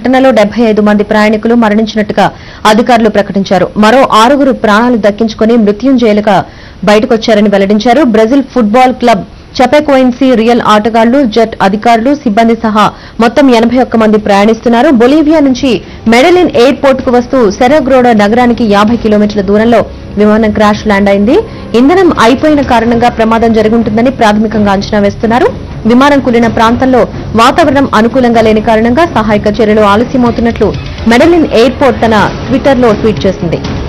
ఘటనలో డెబ్బై ఐదు మంది ప్రయాణికులు మరణించినట్టుగా అధికారులు ప్రకటించారు మరో ఆరుగురు ప్రాణాలు దక్కించుకుని మృత్యుంజయులుగా బయటకొచ్చారని వెల్లడించారు బ్రెజిల్ ఫుట్బాల్ క్లబ్ చపెకోయిన్సీ రియల్ ఆటగాళ్లు జట్ అధికారులు సిబ్బంది సహా మొత్తం ఎనభై ఒక్క మంది ప్రయాణిస్తున్నారు బొలీవియా నుంచి మెడలిన్ ఎయిర్పోర్ట్ కు వస్తూ సెరగ్రోడ నగరానికి యాభై కిలోమీటర్ల దూరంలో విమానం క్రాష్ ల్యాండ్ అయింది ఇంధనం అయిపోయిన కారణంగా ప్రమాదం జరుగుంటుందని ప్రాథమికంగా అంచనా వేస్తున్నారు విమానం కూలిన ప్రాంతంలో వాతావరణం అనుకూలంగా లేని కారణంగా సహాయక చర్యలు ఆలస్యమవుతున్నట్లు మెడలిన్ ఎయిర్పోర్ట్ తన ట్విట్టర్లో ట్వీట్ చేసింది